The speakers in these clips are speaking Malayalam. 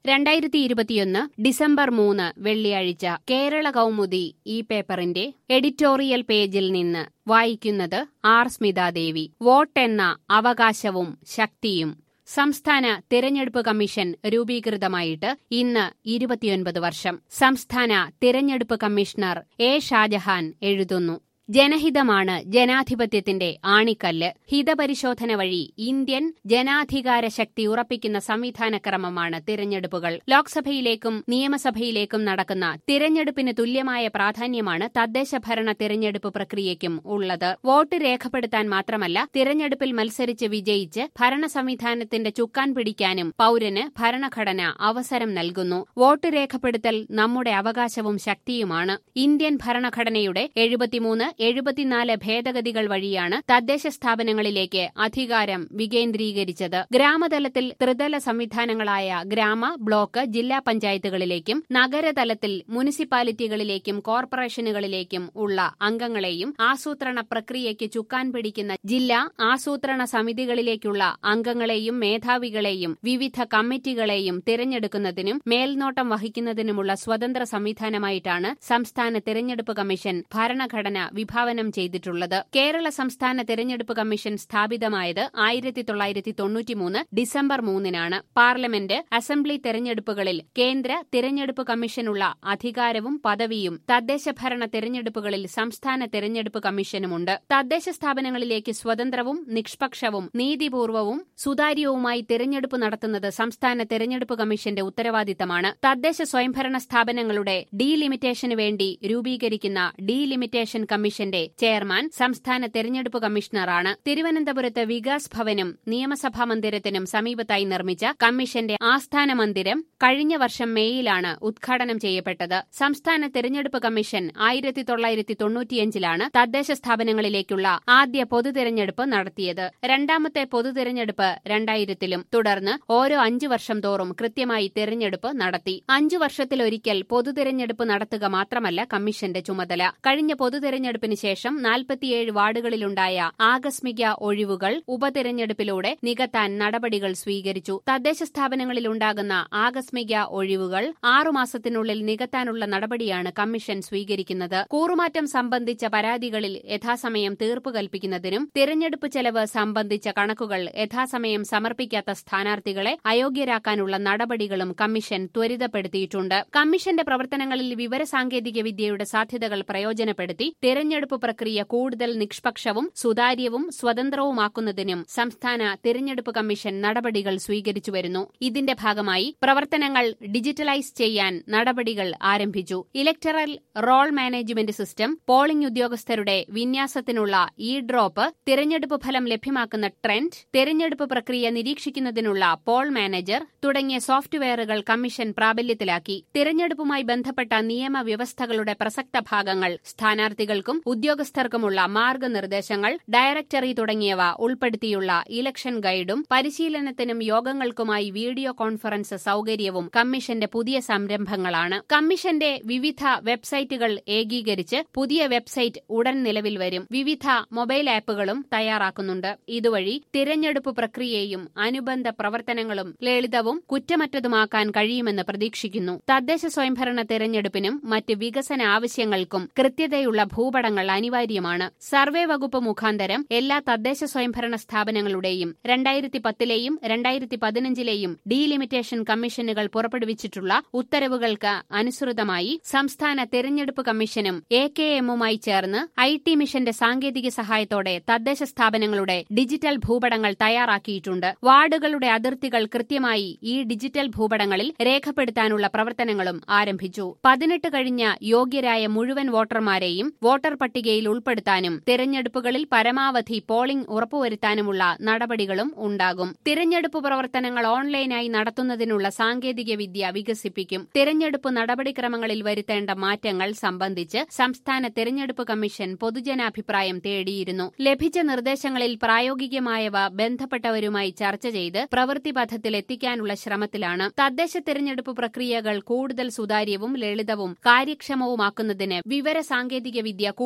രണ്ടായിരത്തി ഇരുപത്തിയൊന്ന് ഡിസംബർ മൂന്ന് വെള്ളിയാഴ്ച കേരള കൗമുദി ഈ പേപ്പറിന്റെ എഡിറ്റോറിയൽ പേജിൽ നിന്ന് വായിക്കുന്നത് ആർ സ്മിതാദേവി വോട്ടെന്ന അവകാശവും ശക്തിയും സംസ്ഥാന തിരഞ്ഞെടുപ്പ് കമ്മീഷൻ രൂപീകൃതമായിട്ട് ഇന്ന് ഇരുപത്തിയൊൻപത് വർഷം സംസ്ഥാന തിരഞ്ഞെടുപ്പ് കമ്മീഷണർ എ ഷാജഹാൻ എഴുതുന്നു ജനഹിതമാണ് ജനാധിപത്യത്തിന്റെ ആണിക്കല്ല് ഹിതപരിശോധന വഴി ഇന്ത്യൻ ജനാധികാര ശക്തി ഉറപ്പിക്കുന്ന സംവിധാനക്രമമാണ് തിരഞ്ഞെടുപ്പുകൾ ലോക്സഭയിലേക്കും നിയമസഭയിലേക്കും നടക്കുന്ന തിരഞ്ഞെടുപ്പിന് തുല്യമായ പ്രാധാന്യമാണ് തദ്ദേശ ഭരണ തിരഞ്ഞെടുപ്പ് പ്രക്രിയയ്ക്കും ഉള്ളത് വോട്ട് രേഖപ്പെടുത്താൻ മാത്രമല്ല തിരഞ്ഞെടുപ്പിൽ മത്സരിച്ച് വിജയിച്ച് ഭരണ സംവിധാനത്തിന്റെ ചുക്കാൻ പിടിക്കാനും പൌരന് ഭരണഘടന അവസരം നൽകുന്നു വോട്ട് രേഖപ്പെടുത്തൽ നമ്മുടെ അവകാശവും ശക്തിയുമാണ് ഇന്ത്യൻ ഭരണഘടനയുടെ എഴുപത്തിമൂന്ന് എഴുപത്തിനാല് ഭേദഗതികൾ വഴിയാണ് തദ്ദേശ സ്ഥാപനങ്ങളിലേക്ക് അധികാരം വികേന്ദ്രീകരിച്ചത് ഗ്രാമതലത്തിൽ ത്രിതല സംവിധാനങ്ങളായ ഗ്രാമ ബ്ലോക്ക് ജില്ലാ പഞ്ചായത്തുകളിലേക്കും നഗരതലത്തിൽ മുനിസിപ്പാലിറ്റികളിലേക്കും കോർപ്പറേഷനുകളിലേക്കും ഉള്ള അംഗങ്ങളെയും ആസൂത്രണ പ്രക്രിയയ്ക്ക് ചുക്കാൻ പിടിക്കുന്ന ജില്ലാ ആസൂത്രണ സമിതികളിലേക്കുള്ള അംഗങ്ങളെയും മേധാവികളെയും വിവിധ കമ്മിറ്റികളെയും തിരഞ്ഞെടുക്കുന്നതിനും മേൽനോട്ടം വഹിക്കുന്നതിനുമുള്ള സ്വതന്ത്ര സംവിധാനമായിട്ടാണ് സംസ്ഥാന തിരഞ്ഞെടുപ്പ് കമ്മീഷൻ ഭരണഘടന വിഭാവനം ചെയ്തിട്ടുള്ളത് കേരള സംസ്ഥാന തിരഞ്ഞെടുപ്പ് കമ്മീഷൻ സ്ഥാപിതമായത് ആയിരത്തി തൊള്ളായിരത്തി തൊണ്ണൂറ്റിമൂന്ന് ഡിസംബർ മൂന്നിനാണ് പാർലമെന്റ് അസംബ്ലി തെരഞ്ഞെടുപ്പുകളിൽ കേന്ദ്ര തിരഞ്ഞെടുപ്പ് കമ്മീഷനുള്ള അധികാരവും പദവിയും തദ്ദേശ ഭരണ തിരഞ്ഞെടുപ്പുകളിൽ സംസ്ഥാന തിരഞ്ഞെടുപ്പ് കമ്മീഷനുമുണ്ട് തദ്ദേശ സ്ഥാപനങ്ങളിലേക്ക് സ്വതന്ത്രവും നിഷ്പക്ഷവും നീതിപൂർവവും സുതാര്യവുമായി തിരഞ്ഞെടുപ്പ് നടത്തുന്നത് സംസ്ഥാന തിരഞ്ഞെടുപ്പ് കമ്മീഷന്റെ ഉത്തരവാദിത്തമാണ് തദ്ദേശ സ്വയംഭരണ സ്ഥാപനങ്ങളുടെ ഡീലിമിറ്റേഷന് വേണ്ടി രൂപീകരിക്കുന്ന ഡീലിമിറ്റേഷൻ കമ്മീഷന്റെ ചെയർമാൻ സംസ്ഥാന തെരഞ്ഞെടുപ്പ് കമ്മീഷണറാണ് തിരുവനന്തപുരത്ത് വികാസ് ഭവനും നിയമസഭാ മന്ദിരത്തിനും സമീപത്തായി നിർമ്മിച്ച കമ്മീഷന്റെ ആസ്ഥാന മന്ദിരം കഴിഞ്ഞ വർഷം മേയിലാണ് ഉദ്ഘാടനം ചെയ്യപ്പെട്ടത് സംസ്ഥാന തെരഞ്ഞെടുപ്പ് കമ്മീഷൻ ആയിരത്തി തൊള്ളായിരത്തി തൊണ്ണൂറ്റിയഞ്ചിലാണ് തദ്ദേശ സ്ഥാപനങ്ങളിലേക്കുള്ള ആദ്യ പൊതുതെരഞ്ഞെടുപ്പ് നടത്തിയത് രണ്ടാമത്തെ പൊതുതെരഞ്ഞെടുപ്പ് രണ്ടായിരത്തിലും തുടർന്ന് ഓരോ അഞ്ചു വർഷം തോറും കൃത്യമായി തെരഞ്ഞെടുപ്പ് നടത്തി അഞ്ചു വർഷത്തിലൊരിക്കൽ പൊതുതെരഞ്ഞെടുപ്പ് നടത്തുക മാത്രമല്ല കമ്മീഷന്റെ ചുമതല കഴിഞ്ഞ പൊതുതെരഞ്ഞെടുപ്പിന് ശേഷം നാൽപ്പത്തിയേഴ് വാർഡുകളിലുണ്ടായ ആകസ്മിക ഒഴിവുകൾ ഉപതെരഞ്ഞെടുപ്പിലൂടെ നികത്താൻ നടപടികൾ സ്വീകരിച്ചു തദ്ദേശ സ്ഥാപനങ്ങളിലുണ്ടാകുന്ന ആകസ്മിക ഒഴിവുകൾ ആറുമാസത്തിനുള്ളിൽ നികത്താനുള്ള നടപടിയാണ് കമ്മീഷൻ സ്വീകരിക്കുന്നത് കൂറുമാറ്റം സംബന്ധിച്ച പരാതികളിൽ യഥാസമയം തീർപ്പ് കൽപ്പിക്കുന്നതിനും തിരഞ്ഞെടുപ്പ് ചെലവ് സംബന്ധിച്ച കണക്കുകൾ യഥാസമയം സമർപ്പിക്കാത്ത സ്ഥാനാർത്ഥികളെ അയോഗ്യരാക്കാനുള്ള നടപടികളും കമ്മീഷൻ ത്വരിതപ്പെടുത്തിയിട്ടുണ്ട് കമ്മീഷന്റെ പ്രവർത്തനങ്ങളിൽ വിവരസാങ്കേതിക വിദ്യയുടെ സാധ്യതകൾ പ്രയോജനപ്പെടുത്തി തിരഞ്ഞെടുപ്പ് പ്രക്രിയ കൂടുതൽ നിഷ്പക്ഷവും സുതാര്യവും സ്വതന്ത്രവുമാക്കുന്നതിനും സംസ്ഥാന തിരഞ്ഞെടുപ്പ് കമ്മീഷൻ നടപടികൾ സ്വീകരിച്ചുവരുന്നു ഇതിന്റെ ഭാഗമായി പ്രവർത്തനങ്ങൾ ഡിജിറ്റലൈസ് ചെയ്യാൻ നടപടികൾ ആരംഭിച്ചു electoral roll management system polling ഉദ്യോഗസ്ഥരുടെ വിന്യാസത്തിനുള്ള ഇ ഡ്രോപ്പ് തിരഞ്ഞെടുപ്പ് ഫലം ലഭ്യമാക്കുന്ന ട്രെൻഡ് തിരഞ്ഞെടുപ്പ് പ്രക്രിയ നിരീക്ഷിക്കുന്നതിനുള്ള പോൾ മാനേജർ തുടങ്ങിയ സോഫ്റ്റ്വെയറുകൾ കമ്മീഷൻ പ്രാബല്യത്തിലാക്കി തിരഞ്ഞെടുപ്പുമായി ബന്ധപ്പെട്ട നിയമവ്യവസ്ഥകളുടെ പ്രസക്ത ഭാഗങ്ങൾ സ്ഥാനാർത്ഥികൾക്കും ഉദ്യോഗസ്ഥർക്കുമുള്ള മാർഗനിർദ്ദേശങ്ങൾ ഡയറക്ടറി തുടങ്ങിയവ ഉൾപ്പെടുത്തിയുള്ള ഇലക്ഷൻ ഗൈഡും പരിശീലനത്തിനും യോഗങ്ങൾക്കുമായി വീഡിയോ കോൺഫറൻസ് സൌകര്യവും കമ്മീഷന്റെ പുതിയ സംരംഭങ്ങളാണ് കമ്മീഷന്റെ വിവിധ വെബ്സൈറ്റുകൾ ഏകീകരിച്ച് പുതിയ വെബ്സൈറ്റ് ഉടൻ നിലവിൽ വരും വിവിധ മൊബൈൽ ആപ്പുകളും തയ്യാറാക്കുന്നുണ്ട് ഇതുവഴി തിരഞ്ഞെടുപ്പ് പ്രക്രിയയും അനുബന്ധ പ്രവർത്തനങ്ങളും ലളിതവും കുറ്റമറ്റതുമാക്കാൻ കഴിയുമെന്ന് പ്രതീക്ഷിക്കുന്നു തദ്ദേശ സ്വയംഭരണ തിരഞ്ഞെടുപ്പിനും മറ്റ് വികസന ആവശ്യങ്ങൾക്കും കൃത്യതയുള്ള ഭൂപടങ്ങൾ അനിവാര്യമാണ് സർവേ വകുപ്പ് മുഖാന്തരം എല്ലാ തദ്ദേശ സ്വയംഭരണ സ്ഥാപനങ്ങളുടെയും രണ്ടായിരത്തി പത്തിലെയും രണ്ടായിരത്തി പതിനഞ്ചിലെയും ഡീലിമിറ്റേഷൻ കമ്മീഷനുകൾ പുറപ്പെടുവിച്ചിട്ടുള്ള ഉത്തരവുകൾക്ക് അനുസൃതമായി സംസ്ഥാന തെരഞ്ഞെടുപ്പ് കമ്മീഷനും എ കെ എമ്മുമായി ചേർന്ന് ഐ ടി മിഷന്റെ സാങ്കേതിക സഹായത്തോടെ തദ്ദേശ സ്ഥാപനങ്ങളുടെ ഡിജിറ്റൽ ഭൂപടങ്ങൾ തയ്യാറാക്കിയിട്ടുണ്ട് വാർഡുകളുടെ അതിർത്തികൾ കൃത്യമായി ഈ ഡിജിറ്റൽ ഭൂപടങ്ങളിൽ രേഖപ്പെടുത്താനുള്ള പ്രവർത്തനങ്ങളും ആരംഭിച്ചു പതിനെട്ട് കഴിഞ്ഞ യോഗ്യരായ മുഴുവൻ വോട്ടർമാരെയും വോട്ടർ പട്ടികയിൽ ഉൾപ്പെടുത്താനും തിരഞ്ഞെടുപ്പുകളിൽ പരമാവധി പോളിംഗ് ഉറപ്പുവരുത്താനുമുള്ള നടപടികളും ഉണ്ടാകും തിരഞ്ഞെടുപ്പ് പ്രവർത്തനങ്ങൾ ഓൺലൈനായി നടത്തുന്നതിനുള്ള സാങ്കേതിക വിദ്യ വികസിപ്പിക്കും തിരഞ്ഞെടുപ്പ് നടപടിക്രമങ്ങളിൽ വരുത്തേണ്ട മാറ്റങ്ങൾ സംബന്ധിച്ച് സംസ്ഥാന തിരഞ്ഞെടുപ്പ് കമ്മീഷൻ പൊതുജനാഭിപ്രായം തേടിയിരുന്നു ലഭിച്ച നിർദ്ദേശങ്ങളിൽ പ്രായോഗികമായവ ബന്ധപ്പെട്ടവരുമായി ചർച്ച ചെയ്ത് പ്രവൃത്തി പഥത്തിൽ എത്തിക്കാനുള്ള ശ്രമത്തിലാണ് തദ്ദേശ തിരഞ്ഞെടുപ്പ് പ്രക്രിയകൾ കൂടുതൽ സുതാര്യവും ലളിതവും കാര്യക്ഷമവുമാക്കുന്നതിന് വിവര സാങ്കേതിക വിദ്യ കൂടുതൽ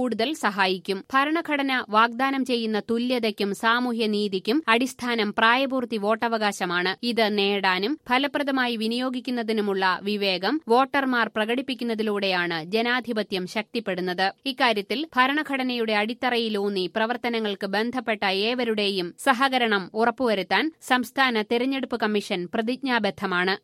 കൂടുതൽ സഹായിക്കും ഭരണഘടന വാഗ്ദാനം ചെയ്യുന്ന തുല്യതയ്ക്കും സാമൂഹ്യനീതിക്കും അടിസ്ഥാനം പ്രായപൂർത്തി വോട്ടവകാശമാണ് ഇത് നേടാനും ഫലപ്രദമായി വിനിയോഗിക്കുന്നതിനുമുള്ള വിവേകം വോട്ടർമാർ പ്രകടിപ്പിക്കുന്നതിലൂടെയാണ് ജനാധിപത്യം ശക്തിപ്പെടുന്നത് ഇക്കാര്യത്തിൽ ഭരണഘടനയുടെ അടിത്തറയിലൂന്നി പ്രവർത്തനങ്ങൾക്ക് ബന്ധപ്പെട്ട ഏവരുടെയും സഹകരണം ഉറപ്പുവരുത്താൻ സംസ്ഥാന തെരഞ്ഞെടുപ്പ് കമ്മീഷൻ പ്രതിജ്ഞാബദ്ധമാണ്